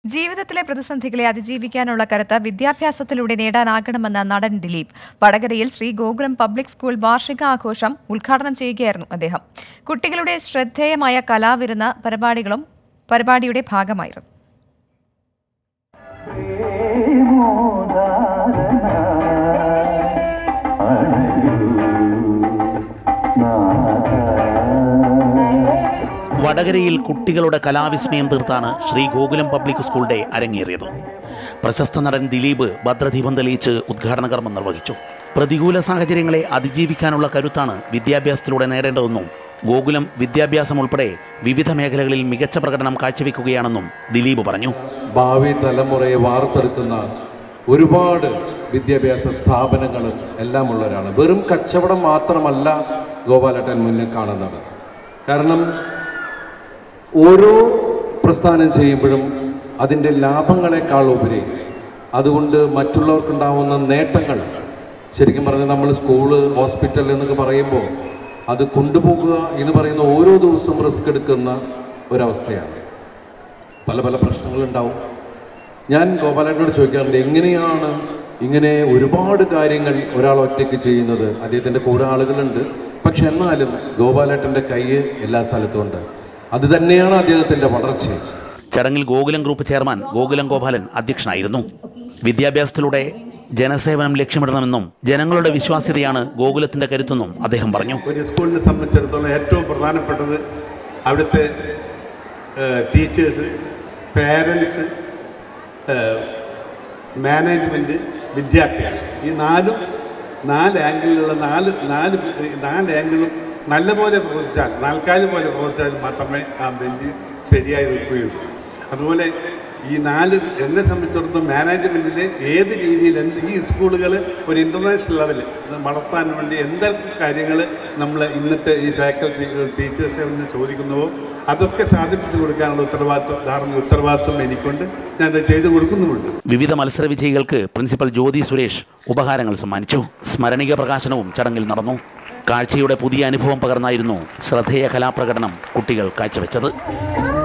ജീവിതത്തിലെ പ്രതിസന്ധികളെ അതിജീവിക്കാനുള്ള കരുത്ത് വിദ്യാഭ്യാസത്തിലൂടെ നേടാനാകണമെന്ന് നടൻ ദിലീപ് വടകരയിൽ ശ്രീ ഗോകുലം പബ്ലിക് സ്കൂൾ വാർഷികാഘോഷം ഉദ്ഘാടനം ചെയ്യുകയായിരുന്നു അദ്ദേഹം കുട്ടികളുടെ ശ്രദ്ധേയമായ കലാവിരുന്ന പരിപാടികളും പരിപാടിയുടെ ഭാഗമായിരുന്നു വടകരയിൽ കുട്ടികളുടെ കലാവിസ്മയം തീർത്താണ് ശ്രീ ഗോകുലം പബ്ലിക് സ്കൂളിന്റെ അരങ്ങേറിയത് പ്രശസ്ത നടൻ ദിലീപ് ഭദ്രദീപം തെളിയിച്ച് ഉദ്ഘാടന കർമ്മം നിർവഹിച്ചു പ്രതികൂല സാഹചര്യങ്ങളെ അതിജീവിക്കാനുള്ള കരുത്താണ് വിദ്യാഭ്യാസത്തിലൂടെ നേടേണ്ടതെന്നും ഗോകുലം വിദ്യാഭ്യാസം ഉൾപ്പെടെ വിവിധ മേഖലകളിൽ മികച്ച പ്രകടനം കാഴ്ചവെക്കുകയാണെന്നും ദിലീപ് പറഞ്ഞു ഭാവി തലമുറയെ വാർത്തെടുക്കുന്ന ഒരുപാട് വിദ്യാഭ്യാസ സ്ഥാപനങ്ങളും എല്ലാം ഉള്ളവരാണ് വെറും കച്ചവടം മാത്രമല്ല ഗോപാലട്ടൻ മുന്നിൽ കാണുന്നത് കാരണം ഓരോ പ്രസ്ഥാനം ചെയ്യുമ്പോഴും അതിൻ്റെ ലാഭങ്ങളെക്കാൾ ഉപരി അതുകൊണ്ട് മറ്റുള്ളവർക്കുണ്ടാവുന്ന നേട്ടങ്ങൾ ശരിക്കും പറഞ്ഞാൽ നമ്മൾ സ്കൂള് ഹോസ്പിറ്റൽ എന്നൊക്കെ പറയുമ്പോൾ അത് കൊണ്ടുപോകുക എന്ന് പറയുന്ന ഓരോ ദിവസവും റിസ്ക് എടുക്കുന്ന ഒരവസ്ഥയാണ് പല പല പ്രശ്നങ്ങളുണ്ടാവും ഞാൻ ഗോപാലേട്ടനോട് ചോദിക്കാറുണ്ട് എങ്ങനെയാണ് ഇങ്ങനെ ഒരുപാട് കാര്യങ്ങൾ ഒരാൾ ഒറ്റയ്ക്ക് ചെയ്യുന്നത് അദ്ദേഹത്തിൻ്റെ കൂടെ ആളുകളുണ്ട് പക്ഷെ എന്നാലും ഗോപാലേട്ടൻ്റെ കൈ എല്ലാ സ്ഥലത്തും ഉണ്ട് അത് തന്നെയാണ് അദ്ദേഹത്തിൻ്റെ വളർച്ച ചടങ്ങിൽ ഗോകുലം ഗ്രൂപ്പ് ചെയർമാൻ ഗോകുലം ഗോപാലൻ അധ്യക്ഷനായിരുന്നു വിദ്യാഭ്യാസത്തിലൂടെ ജനസേവനം ലക്ഷ്യമിടണമെന്നും ജനങ്ങളുടെ വിശ്വാസ്യതയാണ് ഗോകുലത്തിന്റെ കരുത്തെന്നും അദ്ദേഹം പറഞ്ഞു ഒരു സ്കൂളിനെ സംബന്ധിച്ചിടത്തോളം ഏറ്റവും പ്രധാനപ്പെട്ടത് അവിടുത്തെ ടീച്ചേഴ്സ് പേരൻസ് മാനേജ്മെൻറ്റ് വിദ്യാർത്ഥികൾ ഈ നാലും നാല് ആംഗിളിലുള്ള നാല് നാല് നാല് ആംഗിളും നല്ലപോലെ പ്രവർത്തിച്ചാൽ നാൽക്കാലി പോലെ പ്രവർത്തിച്ചാൽ മാത്രമേ ആ ബെഞ്ച് ശരിയായി നിൽക്കുകയുള്ളൂ അതുപോലെ ഈ നാല് എന്നെ സംബന്ധിച്ചിടത്തോളം മാനേജ്മെൻറ്റിൽ ഏത് രീതിയിൽ എന്ത് ഈ സ്കൂളുകൾ ഒരു ഇൻ്റർനാഷണൽ ലെവലിൽ വളർത്താൻ വേണ്ടി എന്തൊക്കെ കാര്യങ്ങൾ നമ്മൾ ഇന്നത്തെ ഈ ഫാക്കൽറ്റി ടീച്ചേഴ്സിൽ നിന്ന് ചോദിക്കുന്നുവോ അതൊക്കെ സാധിപ്പിച്ചു കൊടുക്കാനുള്ള ഉത്തരവാദിത്വം ധാർമ്മിക ഉത്തരവാദിത്വം എനിക്കുണ്ട് ഞാൻ അത് ചെയ്തു കൊടുക്കുന്നുമുണ്ട് വിവിധ മത്സര വിജയികൾക്ക് പ്രിൻസിപ്പൽ ജ്യോതി സുരേഷ് ഉപഹാരങ്ങൾ സമ്മാനിച്ചു സ്മരണിക പ്രകാശനവും ചടങ്ങിൽ നടന്നു കാഴ്ചയുടെ പുതിയ അനുഭവം പകർന്നായിരുന്നു ശ്രദ്ധേയ കലാപ്രകടനം കുട്ടികൾ കാഴ്ചവെച്ചത്